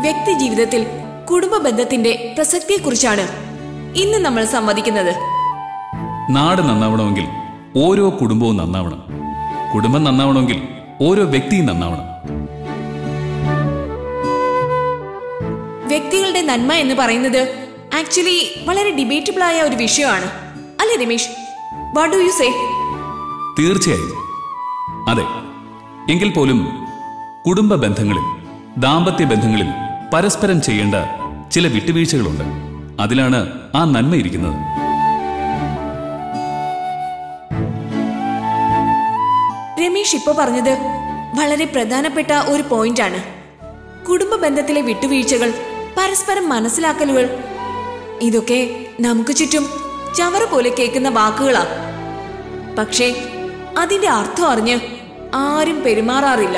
വ്യക്തി ജീവിതത്തിൽ കുടുംബ ബന്ധത്തിന്റെ പ്രസക്തിയെക്കുറിച്ചാണ് ഇന്ന് നമ്മൾ സംവദിക്കുന്നത് നാട് നന്നാവണമെങ്കിൽ ഓരോ കുടുംബവും നന്നാവണം കുടുംബം നന്നാവണമെങ്കിൽ ഓരോ വ്യക്തിയും നന്നാവണം വ്യക്തികളുടെ നന്മ എന്ന് പറയുന്നത് ആക്ച്വലി വളരെ ഡിബേറ്റബിൾ ആയ ഒരു വിഷയമാണ് അല്ലേ Ramesh what do you say തീർച്ചയായും അതെ എങ്കിൽ പോലും കുടുംബ ബന്ധങ്ങളിൽ ദാമ്പത്യ ബന്ധങ്ങളിൽ പരസ്പരം ചെയ്യേണ്ട ചില വിട്ടുവീഴ്ചകളുണ്ട് അതിലാണ് ആ നന്മ ഇരിക്കുന്നത് രമേശ് ഇപ്പൊ പറഞ്ഞത് വളരെ പ്രധാനപ്പെട്ട ഒരു പോയിന്റ് ആണ് കുടുംബ ബന്ധത്തിലെ വിട്ടുവീഴ്ചകൾ പരസ്പരം മനസ്സിലാക്കലുകൾ ഇതൊക്കെ നമുക്ക് ചുറ്റും ചവറ് പോലെ കേൾക്കുന്ന വാക്കുകളാ പക്ഷേ അതിന്റെ അർത്ഥം അറിഞ്ഞ് ആരും പെരുമാറാറില്ല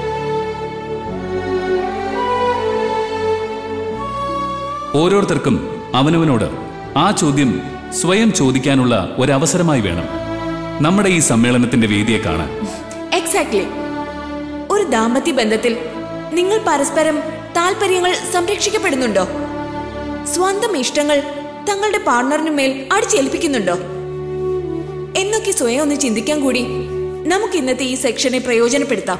ഓരോരുത്തർക്കും അവനവനോട് ആ ചോദ്യം സ്വയം ചോദിക്കാനുള്ള ഒരവസരമായി വേണം നമ്മുടെ ഈ സമ്മേളനത്തിന്റെ വേദിയെ കാണാൻ എക്സാക്ട്ലി ഒരു ദാമ്പത്യ ബന്ധത്തിൽ നിങ്ങൾ പരസ്പരം താല്പര്യങ്ങൾ സംരക്ഷിക്കപ്പെടുന്നുണ്ടോ സ്വന്തം ഇഷ്ടങ്ങൾ തങ്ങളുടെ പാർട്ണറിനു മേൽ അടിച്ചേൽപ്പിക്കുന്നുണ്ടോ എന്നൊക്കെ സ്വയം ഒന്ന് ചിന്തിക്കാൻ കൂടി നമുക്ക് ഇന്നത്തെ ഈ സെക്ഷനെ പ്രയോജനപ്പെടുത്താം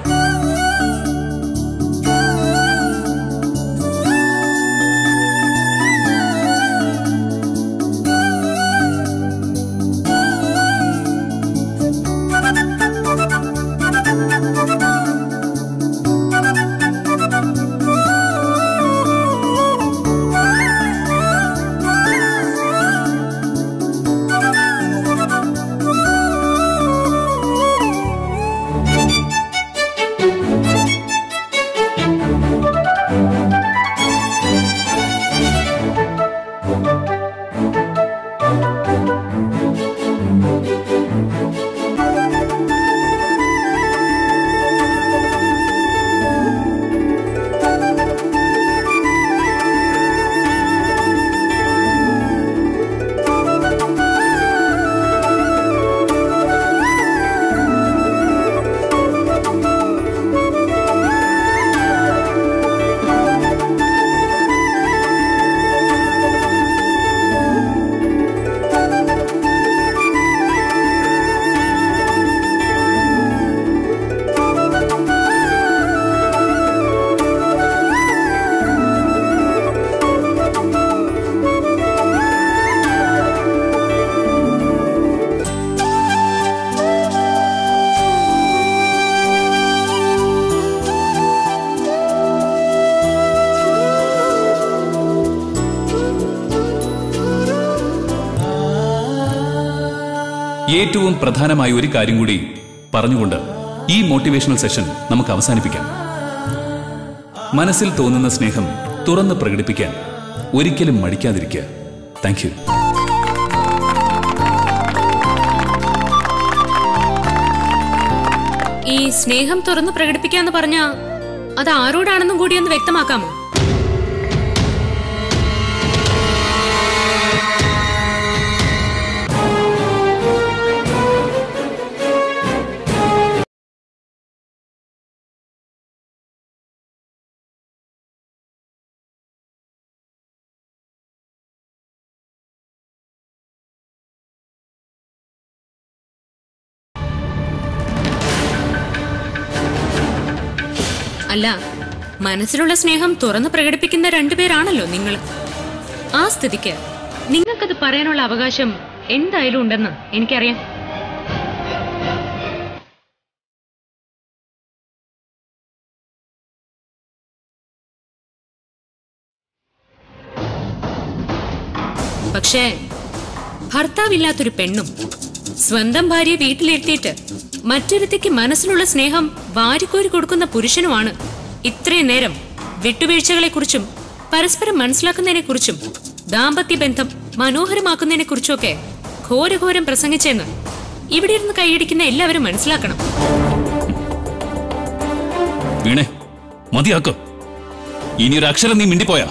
ഏറ്റവും പ്രധാനമായ ഒരു കാര്യം കൂടി പറഞ്ഞുകൊണ്ട് ഈ മോട്ടിവേഷണൽ സെഷൻ നമുക്ക് അവസാനിപ്പിക്കാം മനസ്സിൽ തോന്നുന്ന സ്നേഹം തുറന്ന് പ്രകടിപ്പിക്കാൻ ഒരിക്കലും മടിക്കാതിരിക്കുക താങ്ക് യു ഈ സ്നേഹം തുറന്നു പ്രകടിപ്പിക്കാന്ന് പറഞ്ഞ അത് ആരോടാണെന്നും കൂടി ഒന്ന് വ്യക്തമാക്കാമോ അല്ല മനസ്സിലുള്ള സ്നേഹം തുറന്നു പ്രകടിപ്പിക്കുന്ന രണ്ടുപേരാണല്ലോ നിങ്ങൾ ആ സ്ഥിതിക്ക് നിങ്ങൾക്കത് പറയാനുള്ള അവകാശം എന്തായാലും ഉണ്ടെന്ന് എനിക്കറിയാം പക്ഷേ ഭർത്താവില്ലാത്തൊരു പെണ്ണും സ്വന്തം ഭാര്യയെ വീട്ടിലിരുത്തിയിട്ട് മറ്റൊരുത്തിക്ക് മനസ്സിലുള്ള സ്നേഹം വാരിക്കോരി കൊടുക്കുന്ന പുരുഷനുമാണ് ഇത്രയും നേരം വിട്ടുവീഴ്ചകളെക്കുറിച്ചും പരസ്പരം മനസ്സിലാക്കുന്നതിനെക്കുറിച്ചും ദാമ്പത്യ ബന്ധം മനോഹരമാക്കുന്നതിനെക്കുറിച്ചുമൊക്കെ ഘോരഘോരം പ്രസംഗിച്ചെന്ന് ഇവിടെ ഇരുന്ന് കൈയടിക്കുന്ന എല്ലാവരും മനസ്സിലാക്കണം വീണേ മതിയാക്കും ഇനിയൊരു അക്ഷരം നീ മിണ്ടിപ്പോയാ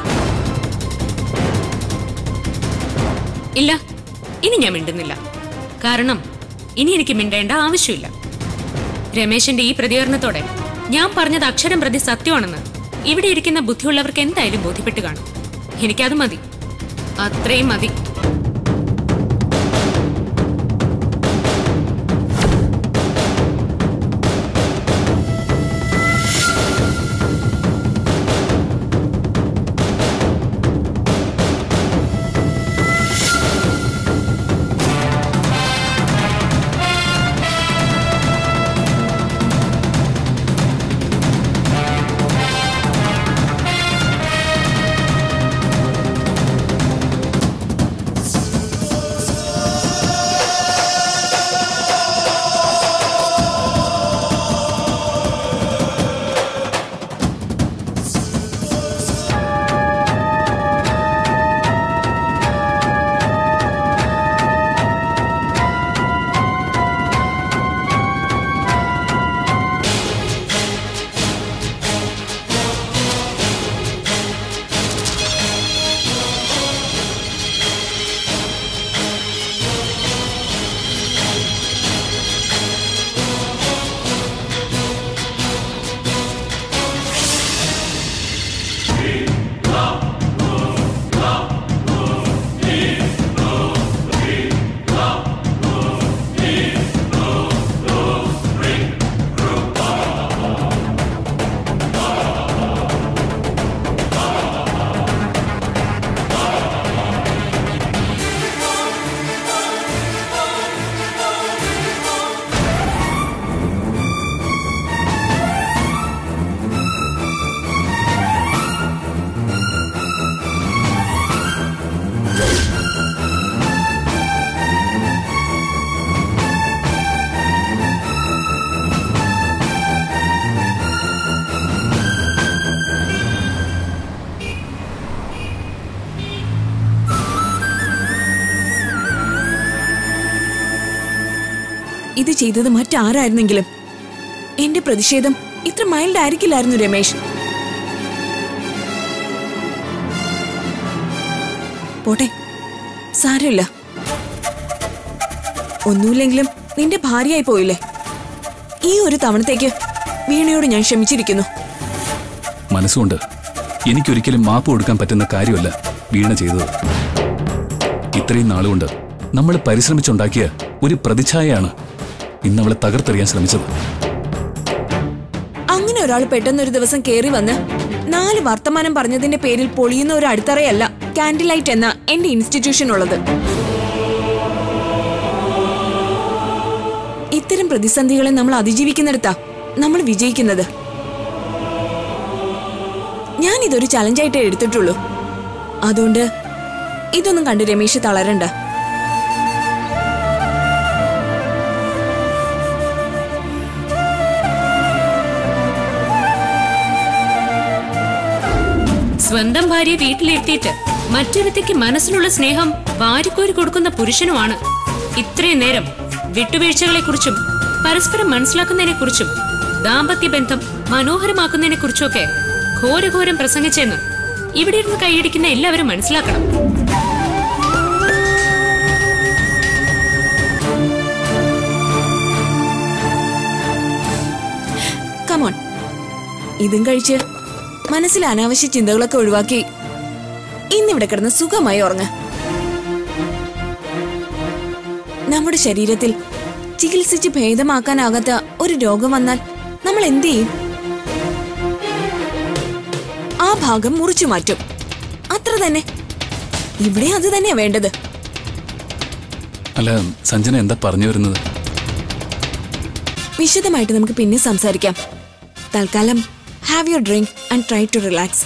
ഇല്ല ഇനി ഞാൻ മിണ്ടുന്നില്ല കാരണം ഇനി എനിക്ക് മിണ്ടേണ്ട ആവശ്യമില്ല രമേശന്റെ ഈ പ്രതികരണത്തോടെ ഞാൻ പറഞ്ഞത് അക്ഷരം പ്രതി സത്യമാണെന്ന് ഇവിടെ ഇരിക്കുന്ന ബുദ്ധിയുള്ളവർക്ക് എന്തായാലും ബോധ്യപ്പെട്ട് കാണും എനിക്കത് മതി അത്രയും മതി ഇത് ചെയ്തത് മറ്റാരായിരുന്നെങ്കിലും എന്റെ പ്രതിഷേധം ഇത്ര മൈൽഡ് ആയിരിക്കില്ലായിരുന്നു രമേശ് പോട്ടെ സാരമില്ല ഒന്നുമില്ലെങ്കിലും നിന്റെ ഭാര്യയായി പോയില്ലേ ഈ ഒരു തവണത്തേക്ക് വീണയോട് ഞാൻ ക്ഷമിച്ചിരിക്കുന്നു മനസ്സുകൊണ്ട് എനിക്കൊരിക്കലും മാപ്പ് കൊടുക്കാൻ പറ്റുന്ന കാര്യമല്ല വീണ ചെയ്തത് ഇത്രയും നാളുകൊണ്ട് നമ്മൾ പരിശ്രമിച്ചുണ്ടാക്കിയ ഒരു പ്രതിച്ഛായയാണ് ഇന്നവളെ തകർത്തെറിയാൻ ശ്രമിച്ചത് അങ്ങനെ ഒരാൾ പെട്ടെന്നൊരു ദിവസം കേറി വന്ന് നാല് വർത്തമാനം പറഞ്ഞതിന്റെ പേരിൽ പൊളിയുന്ന ഒരു അടിത്തറയല്ല കാൻഡിൽ ലൈറ്റ് എന്ന എന്റെ ഇൻസ്റ്റിറ്റ്യൂഷൻ ഉള്ളത് ഇത്തരം പ്രതിസന്ധികളെ നമ്മൾ അതിജീവിക്കുന്നിടത്താ നമ്മൾ വിജയിക്കുന്നത് ഞാൻ ഇതൊരു ചലഞ്ചായിട്ടേ എടുത്തിട്ടുള്ളൂ അതുകൊണ്ട് ഇതൊന്നും കണ്ട് രമേശ് തളരണ്ട സ്വന്തം ഭാര്യയെ വീട്ടിലിരുത്തിയിട്ട് മറ്റൊരുത്തിക്ക് മനസ്സിലുള്ള സ്നേഹം വാരിക്കോരി കൊടുക്കുന്ന പുരുഷനുമാണ് ഇത്രയും നേരം വിട്ടുവീഴ്ചകളെക്കുറിച്ചും പരസ്പരം മനസ്സിലാക്കുന്നതിനെക്കുറിച്ചും ദാമ്പത്യ ബന്ധം മനോഹരമാക്കുന്നതിനെക്കുറിച്ചൊക്കെ ഘോരഘോരം പ്രസംഗിച്ചെന്ന് ഇവിടെ ഇരുന്ന് കൈയടിക്കുന്ന എല്ലാവരും മനസ്സിലാക്കണം കമോൺ ഇതും കഴിച്ച് മനസ്സിൽ അനാവശ്യ ചിന്തകളൊക്കെ ഒഴിവാക്കി ഇന്നിവിടെ കിടന്ന് സുഖമായി ഉറങ്ങ നമ്മുടെ ശരീരത്തിൽ ചികിത്സിച്ച് ഭേദമാക്കാനാകാത്ത ഒരു രോഗം വന്നാൽ നമ്മൾ എന്ത് ചെയ്യും ആ ഭാഗം മുറിച്ചു മാറ്റും അത്ര തന്നെ ഇവിടെ അത് തന്നെയാ വേണ്ടത് അല്ല സഞ്ജന എന്താ പറഞ്ഞു വരുന്നത് വിശദമായിട്ട് നമുക്ക് പിന്നെ സംസാരിക്കാം തൽക്കാലം have your drink and try to relax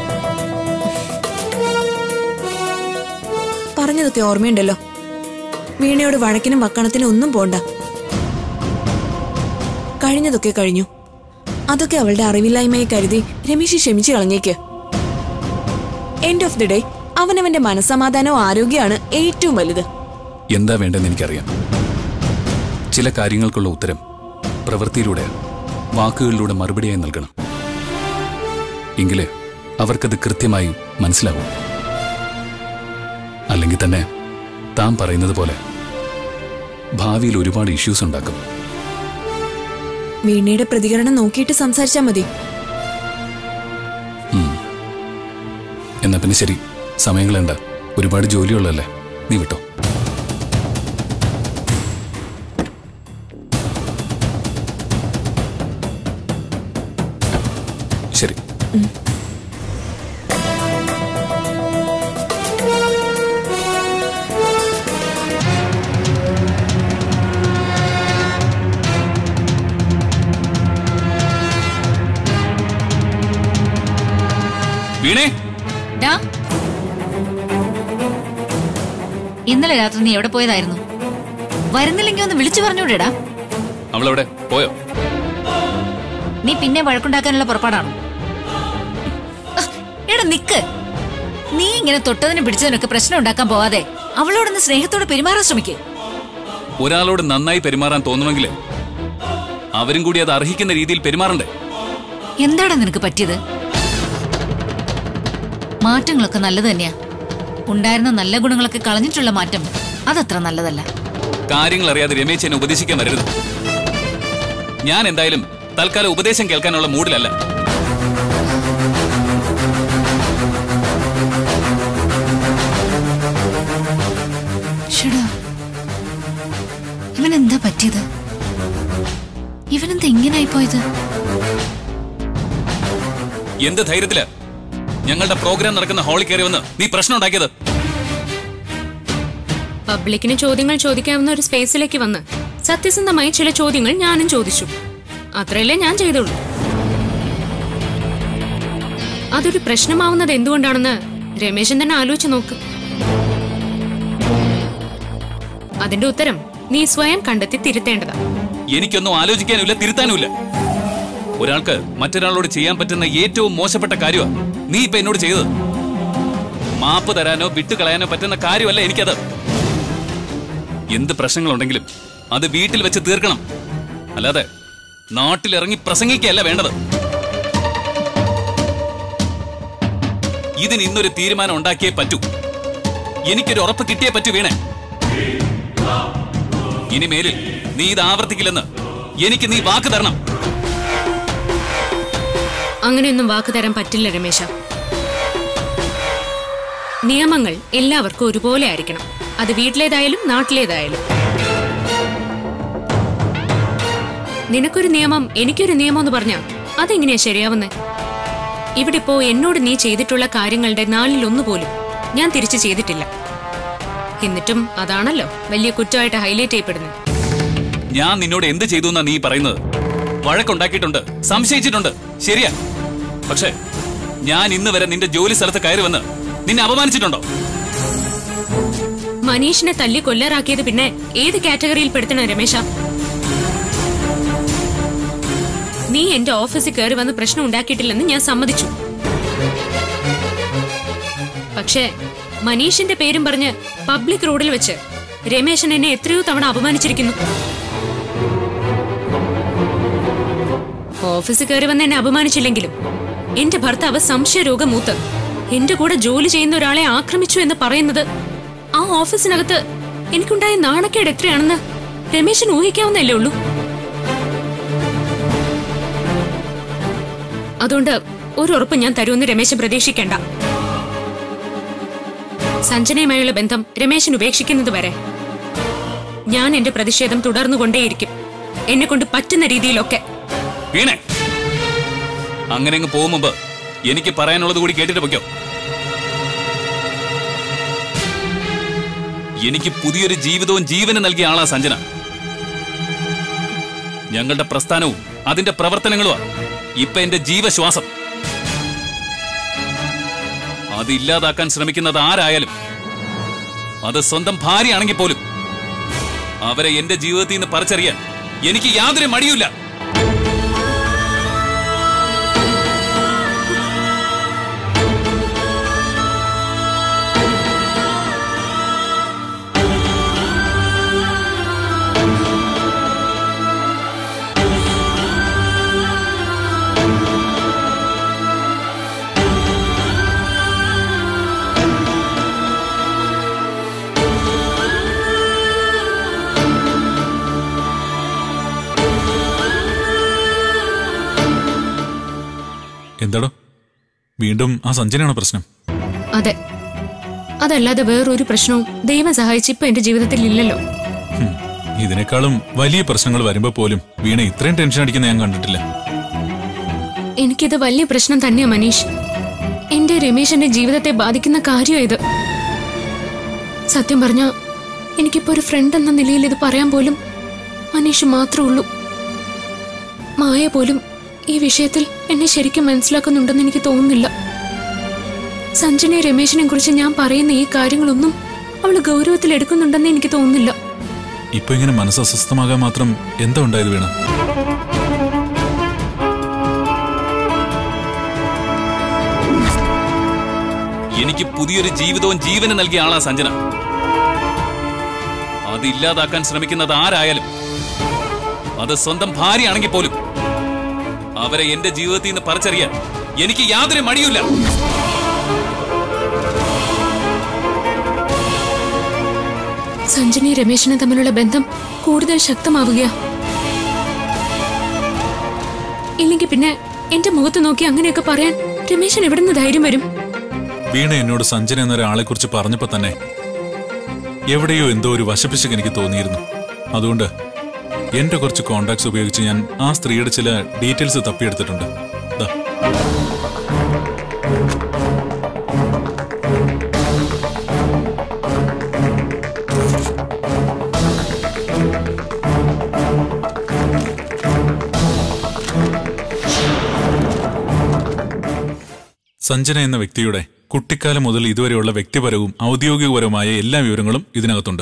പറഞ്ഞതൊക്കെ ഓർമ്മയുണ്ടല്ലോ വീണയോട് വഴക്കിനും വക്കണത്തിനും ഒന്നും പോണ്ട കഴിഞ്ഞതൊക്കെ കഴിഞ്ഞു അതൊക്കെ അവളുടെ അറിവില്ലായ്മയെ കരുതി രമേശ് ക്ഷമിച്ചു കളഞ്ഞേക്ക് എൻഡ് ഓഫ് ദി ഡേ അവനവന്റെ മനസമാധാനവും ആരോഗ്യമാണ് ഏറ്റവും വലുത് എന്താ വേണ്ടെന്ന് എനിക്കറിയാം ചില കാര്യങ്ങൾക്കുള്ള ഉത്തരം പ്രവൃത്തിയിലൂടെ വാക്കുകളിലൂടെ മറുപടിയായി നൽകണം എങ്കിലേ അവർക്കത് കൃത്യമായി മനസ്സിലാവും അല്ലെങ്കിൽ തന്നെ താൻ പറയുന്നത് പോലെ ഭാവിയിൽ ഒരുപാട് ഇഷ്യൂസ് ഉണ്ടാക്കും വീണയുടെ പ്രതികരണം നോക്കിയിട്ട് സംസാരിച്ചാ മതി എന്നാ പിന്നെ ശരി സമയങ്ങളേണ്ട ഒരുപാട് ജോലിയുള്ളതല്ലേ നീ വിട്ടോ ശരി വീണേ ഡാ ഇന്നലെ രാത്രി നീ എവിടെ പോയതായിരുന്നു വരുന്നില്ലെങ്കിൽ ഒന്ന് വിളിച്ചു പറഞ്ഞൂടെടാ അവളെവിടെ പോയോ നീ പിന്നെ വഴക്കുണ്ടാക്കാനുള്ള പുറപ്പാടാണോ അഹ്, എടാ നിക്ക് നീ ഇങ്ങനെ തൊട്ടതിനും പിടിച്ചതിനൊക്കെ പ്രശ്നം ഉണ്ടാക്കാൻ പോവാതെ അവളോടൊന്ന് സ്നേഹത്തോടെ പെരുമാറാൻ ശ്രമിക്കേ ഒരാളോട് നന്നായി പെരുമാറാൻ തോന്നുമെങ്കിൽ അവരും കൂടി അത് അർഹിക്കുന്ന രീതിയിൽ പെരുമാറണ്ടേ എന്താടാ നിനക്ക് പറ്റിയത് മാറ്റങ്ങളൊക്കെ നല്ലത് തന്നെയാ ഉണ്ടായിരുന്ന നല്ല ഗുണങ്ങളൊക്കെ കളഞ്ഞിട്ടുള്ള മാറ്റം അതത്ര നല്ലതല്ല കാര്യങ്ങൾ അറിയാതെ രമേശ് എന്നെ ഉപദേശിക്കാൻ വരരുത് ഞാൻ എന്തായാലും തൽക്കാലം ഉപദേശം കേൾക്കാനുള്ള മൂഡിലല്ല ഷടാ ഇവനെന്താ പറ്റിയത് ഇവനെന്താ ഇങ്ങനായി പോയത് എന്ത് ധൈര്യത്തില് ഞങ്ങളുടെ പ്രോഗ്രാം നടക്കുന്ന ഹാളിൽ കയറി വന്ന് നീ പ്രശ്നം ഉണ്ടാക്കിയത് പബ്ലിക്കിന് ചോദ്യങ്ങൾ ചോദിക്കാവുന്ന ഒരു സ്പേസിലേക്ക് വന്ന് സത്യസന്ധമായി ചില ചോദ്യങ്ങൾ ഞാനും ചോദിച്ചു അത്രയല്ലേ ഞാൻ ചെയ്തുള്ളൂ അതൊരു പ്രശ്നമാവുന്നത് എന്തുകൊണ്ടാണെന്ന് രമേശൻ തന്നെ ആലോചിച്ച് നോക്ക് അതിന്റെ ഉത്തരം നീ സ്വയം കണ്ടെത്തി തിരുത്തേണ്ടതാ എനിക്കൊന്നും ആലോചിക്കാനുമില്ല തിരുത്താനുമില്ല ഒരാൾക്ക് മറ്റൊരാളോട് ചെയ്യാൻ പറ്റുന്ന ഏറ്റവും മോശപ്പെട്ട കാര്യമാണ് നീ ഇപ്പൊ എന്നോട് ചെയ്തത് മാപ്പ് തരാനോ വിട്ടുകളയാനോ പറ്റുന്ന കാര്യമല്ല എനിക്കത് എന്ത് പ്രശ്നങ്ങളുണ്ടെങ്കിലും അത് വീട്ടിൽ വെച്ച് തീർക്കണം അല്ലാതെ നാട്ടിലിറങ്ങി പ്രസംഗിക്കുകയല്ല വേണ്ടത് ഇതിന് ഇന്നൊരു തീരുമാനം ഉണ്ടാക്കിയേ പറ്റൂ എനിക്കൊരു ഉറപ്പ് കിട്ടിയേ പറ്റൂ വീണേ ഇനി മേലിൽ നീ ഇത് ആവർത്തിക്കില്ലെന്ന് എനിക്ക് നീ വാക്ക് തരണം അങ്ങനെയൊന്നും വാക്ക് തരാൻ പറ്റില്ല രമേശ നിയമങ്ങൾ എല്ലാവർക്കും ഒരുപോലെ ആയിരിക്കണം അത് വീട്ടിലേതായാലും നാട്ടിലേതായാലും നിനക്കൊരു നിയമം എനിക്കൊരു നിയമം എന്ന് പറഞ്ഞാ അതെങ്ങനെയാ ശരിയാവുന്നേ ഇവിടെ ഇപ്പോ എന്നോട് നീ ചെയ്തിട്ടുള്ള കാര്യങ്ങളുടെ നാലിലൊന്നു പോലും ഞാൻ തിരിച്ചു ചെയ്തിട്ടില്ല എന്നിട്ടും അതാണല്ലോ വലിയ കുറ്റമായിട്ട് ഹൈലൈറ്റ് ചെയ്യപ്പെടുന്നത് ഞാൻ നിന്നോട് എന്ത് ചെയ്തു എന്നാ നീ പറയുന്നത് വഴക്കുണ്ടാക്കിയിട്ടുണ്ട് സംശയിച്ചിട്ടുണ്ട് ശരിയാ പക്ഷേ ഞാൻ ഇന്ന് വരെ നിന്റെ ജോലി സ്ഥലത്ത് കയറി വന്ന് നിന്നെ അപമാനിച്ചിട്ടുണ്ടോ മനീഷിനെ തല്ലി കൊല്ലാറാക്കിയത് പിന്നെ ഏത് കാറ്റഗറിയിൽ പെടുത്തണം രമേശ നീ എന്റെ ഓഫീസിൽ കയറി വന്ന് പ്രശ്നം ഉണ്ടാക്കിയിട്ടില്ലെന്ന് ഞാൻ സമ്മതിച്ചു പക്ഷേ മനീഷിന്റെ പേരും പറഞ്ഞ് പബ്ലിക് റോഡിൽ വെച്ച് രമേശൻ എന്നെ എത്രയോ തവണ അപമാനിച്ചിരിക്കുന്നു ഓഫീസിൽ കയറി വന്ന് എന്നെ അപമാനിച്ചില്ലെങ്കിലും എന്റെ ഭർത്താവ് സംശയരോഗമൂത്ത് എന്റെ കൂടെ ജോലി ചെയ്യുന്ന ഒരാളെ ആക്രമിച്ചു എന്ന് പറയുന്നത് ആ ഓഫീസിനകത്ത് എനിക്കുണ്ടായ നാണക്കേട് എത്രയാണെന്ന് രമേശൻ ഊഹിക്കാവുന്നല്ലേ ഉള്ളൂ അതുകൊണ്ട് ഒരു ഉറപ്പ് ഞാൻ തരുമെന്ന് രമേശൻ പ്രതീക്ഷിക്കേണ്ട സഞ്ജനയുമായുള്ള ബന്ധം രമേശൻ ഉപേക്ഷിക്കുന്നത് വരെ ഞാൻ എന്റെ പ്രതിഷേധം തുടർന്നുകൊണ്ടേയിരിക്കും എന്നെ കൊണ്ട് പറ്റുന്ന രീതിയിലൊക്കെ വീണേ അങ്ങനെ അങ്ങ് പോകും മുമ്പ് എനിക്ക് പറയാനുള്ളത് കൂടി കേട്ടിട്ട് പൊയ്ക്കോ എനിക്ക് പുതിയൊരു ജീവിതവും ജീവനും നൽകിയ ആളാ സഞ്ജന ഞങ്ങളുടെ പ്രസ്ഥാനവും അതിന്റെ പ്രവർത്തനങ്ങളുമാ ഇപ്പൊ എന്റെ ജീവശ്വാസം അത് ഇല്ലാതാക്കാൻ ശ്രമിക്കുന്നത് ആരായാലും അത് സ്വന്തം ഭാര്യയാണെങ്കിൽ പോലും അവരെ എന്റെ ജീവിതത്തിൽ നിന്ന് പറിച്ചറിയാൻ എനിക്ക് യാതൊരു മടിയുമില്ല എന്താടോ വീണ്ടും ആ സഞ്ജനാണോ പ്രശ്നം അതെ അതല്ലാതെ വേറൊരു പ്രശ്നവും ദൈവം സഹായിച്ച് ഇപ്പൊ എന്റെ ജീവിതത്തിൽ ഇല്ലല്ലോ ഹും, ഇതിനേക്കാളും വലിയ പ്രശ്നങ്ങൾ വരുമ്പോ പോലും വീണ ഇത്രയും ടെൻഷൻ അടിക്കുന്ന ഞാൻ കണ്ടിട്ടില്ല എനിക്കിത് വലിയ പ്രശ്നം തന്നെയാ മനീഷ് എന്റെ രമേശന്റെ ജീവിതത്തെ ബാധിക്കുന്ന കാര്യം ഇത് സത്യം പറഞ്ഞ എനിക്കിപ്പോ ഒരു ഫ്രണ്ട് എന്ന നിലയിൽ ഇത് പറയാൻ പോലും മനീഷ് മാത്രമേ ഉള്ളൂ മായ പോലും ഈ വിഷയത്തിൽ എന്നെ ശരിക്കും മനസ്സിലാക്കുന്നുണ്ടെന്ന് എനിക്ക് തോന്നുന്നില്ല സഞ്ജനെ രമേശിനെ കുറിച്ച് ഞാൻ പറയുന്ന ഈ കാര്യങ്ങളൊന്നും അവള് ഗൗരവത്തിൽ എടുക്കുന്നുണ്ടെന്ന് എനിക്ക് തോന്നുന്നില്ല ഇപ്പൊ ഇങ്ങനെ മനസ്സ് അസ്വസ്ഥമാകാൻ മാത്രം എന്താ ഉണ്ടായത് വീണ എനിക്ക് പുതിയൊരു ജീവിതവും ജീവനും നൽകിയ ആളാ സഞ്ജന അത് ഇല്ലാതാക്കാൻ ശ്രമിക്കുന്നത് ആരായാലും അത് സ്വന്തം ഭാര്യയാണെങ്കിൽ പോലും അവരെ എന്റെ ജീവിതത്തിൽ നിന്ന് പറിച്ചറിയാൻ എനിക്ക് യാതൊരു മടിയുമില്ല സഞ്ജനയും രമേശിനും തമ്മിലുള്ള ബന്ധം കൂടുതൽ ശക്തമാവുകയാ ഇല്ലെങ്കിൽ പിന്നെ എന്റെ മുഖത്ത് നോക്കി അങ്ങനെയൊക്കെ പറയാൻ രമേശൻ എവിടുന്ന് ധൈര്യം വരും വീണ എന്നോട് സഞ്ജന എന്ന ഒരാളെ കുറിച്ച് പറഞ്ഞപ്പോ തന്നെ എവിടെയോ എന്തോ ഒരു വശപ്പിശക്ക് എനിക്ക് തോന്നിയിരുന്നു അതുകൊണ്ട് എന്റെ കുറച്ച് കോണ്ടാക്ട്സ് ഉപയോഗിച്ച് ഞാൻ ആ സ്ത്രീയുടെ ചില ഡീറ്റെയിൽസ് തപ്പിയെടുത്തിട്ടുണ്ട് ദാ. സഞ്ജന എന്ന വ്യക്തിയുടെ കുട്ടിക്കാലം മുതൽ ഇതുവരെയുള്ള വ്യക്തിപരവും ഔദ്യോഗികപരവുമായ എല്ലാ വിവരങ്ങളും ഇതിനകത്തുണ്ട്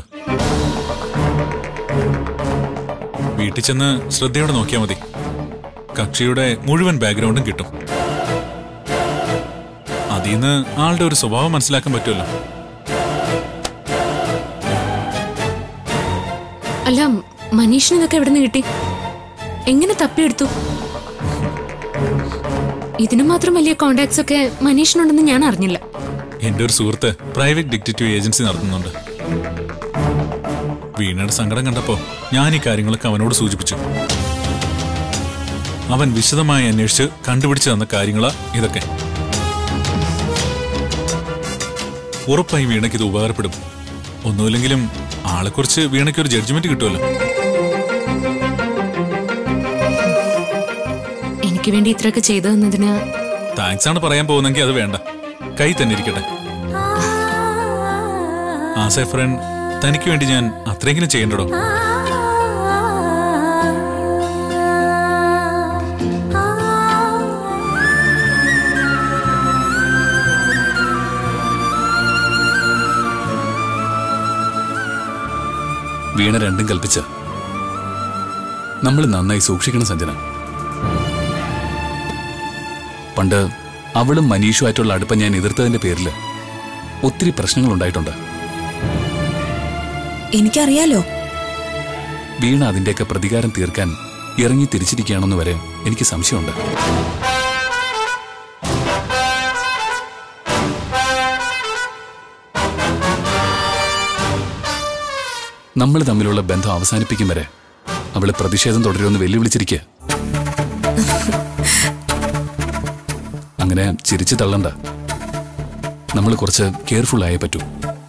വീട്ടിൽ ചെന്ന് ശ്രദ്ധയോടെ നോക്കിയാൽ മതി കക്ഷിയുടെ മുഴുവൻ ബാക്ക്ഗ്രൗണ്ടും കിട്ടും അതിന്ന് ആളുടെ ഒരു സ്വഭാവം മനസ്സിലാക്കാൻ പറ്റുമല്ലോ അല്ല മനീഷിന് ഇതൊക്കെ എവിടുന്ന് കിട്ടി എങ്ങനെ തപ്പിയെടുത്തു ഇതിനു മാത്രം വലിയ കോണ്ടാക്ട്സ് ഒക്കെ മനീഷിനുണ്ടെന്ന് ഞാൻ അറിഞ്ഞില്ല എന്റെ ഒരു സുഹൃത്ത് പ്രൈവറ്റ് ഡിറ്റക്റ്റീവ് ഏജൻസി നടത്തുന്നുണ്ട് വീണയുടെ സങ്കടം കണ്ടപ്പോ ഞാൻ ഈ കാര്യങ്ങളൊക്കെ അവനോട് സൂചിപ്പിച്ചു അവൻ വിശദമായി അന്വേഷിച്ച് കണ്ടുപിടിച്ചു തന്ന കാര്യങ്ങളാ ഇതൊക്കെ ഉറപ്പായി വീണയ്ക്ക് ഇത് ഉപകാരപ്പെടും ഒന്നുമില്ലെങ്കിലും ആളെക്കുറിച്ച് വീണയ്ക്ക് ഒരു ജഡ്ജ്മെന്റ് കിട്ടുമല്ലോ എനിക്ക് വേണ്ടി ഇത്രയൊക്കെ ചെയ്തു തന്നതിന് താങ്ക്സ് ആണ് പറയാൻ പോകുന്നെങ്കിൽ അത് വേണ്ട കൈ തന്നെ ഇരിക്കട്ടെ ആസ് എ ഫ്രണ്ട് തനിക്ക് വേണ്ടി ഞാൻ അത്രയെങ്കിലും ചെയ്യണ്ടടോ വീണ രണ്ടും കൽപ്പിച്ച നമ്മൾ നന്നായി സൂക്ഷിക്കണം സഞ്ജന പണ്ട് അവളും മനീഷുമായിട്ടുള്ള അടുപ്പം ഞാൻ എതിർത്തതിന്റെ പേരിൽ ഒത്തിരി പ്രശ്നങ്ങൾ ഉണ്ടായിട്ടുണ്ട് എനിക്കറിയാലോ വീണ അതിന്റെയൊക്കെ പ്രതികാരം തീർക്കാൻ ഇറങ്ങി തിരിച്ചിരിക്കുകയാണെന്ന് വരെ എനിക്ക് സംശയമുണ്ട് നമ്മൾ തമ്മിലുള്ള ബന്ധം അവസാനിപ്പിക്കും വരെ അവള് പ്രതിഷേധം തുടരുമെന്ന് വെല്ലുവിളിച്ചിരിക്കുക അങ്ങനെ ചിരിച്ചു തള്ളണ്ട നമ്മൾ കുറച്ച് കെയർഫുൾ ആയേ പറ്റൂ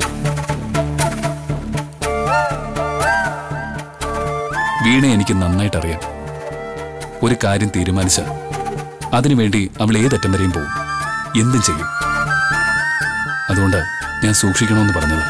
വീണ എനിക്ക് നന്നായിട്ട് അറിയാം ഒരു കാര്യം തീരുമാനിച്ച അതിനുവേണ്ടി അവൾ ഏതറ്റം വരെയും പോകും എന്തും ചെയ്യും അതുകൊണ്ട് ഞാൻ സൂക്ഷിക്കണമെന്ന് പറഞ്ഞത്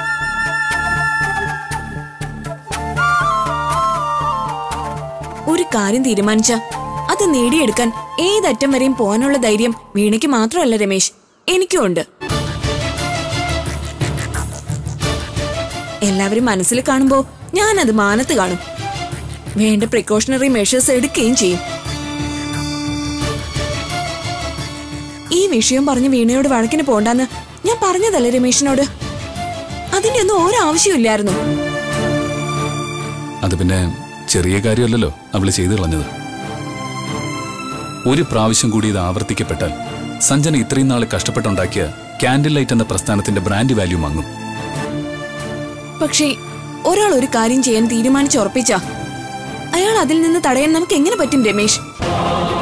ഒരു കാര്യം തീരുമാനിച്ച അത് നേടിയെടുക്കാൻ ഏതറ്റം വരെയും പോകാനുള്ള ധൈര്യം വീണയ്ക്ക് മാത്രമല്ല രമേശ് എനിക്കും ഉണ്ട് എല്ലാവരും മനസ്സിൽ കാണുമ്പോ ഞാനത് മാനത്ത് കാണും വേണ്ട പ്രിക്കോഷണറി മെഷേഴ്സ് എടുക്കുകയും ചെയ്യും ഈ വിഷയം പറഞ്ഞ് വീണയോട് വഴക്കിന് പോണ്ടെന്ന് ഞാൻ പറഞ്ഞതല്ലേ രമേശിനോട് അതിന്റെ ഒന്നും ഒരാവശ്യമില്ലായിരുന്നു അത് പിന്നെ ചെറിയ കാര്യമല്ലല്ലോ അവള് ചെയ്തു കളഞ്ഞത് ഒരു പ്രാവശ്യം കൂടി ഇത് ആവർത്തിക്കപ്പെട്ടാൽ സഞ്ജന ഇത്രയും നാൾ കഷ്ടപ്പെട്ടുണ്ടാക്കിയ കാൻഡിൽ ലൈറ്റ് എന്ന പ്രസ്ഥാനത്തിന്റെ ബ്രാൻഡ് വാല്യൂ മങ്ങും പക്ഷേ ഒരാൾ ഒരു കാര്യം ചെയ്യാൻ തീരുമാനിച്ചുറപ്പിച്ച അയാൾ അതിൽ നിന്ന് തടയാൻ നമുക്ക് എങ്ങനെ പറ്റും രമേശ്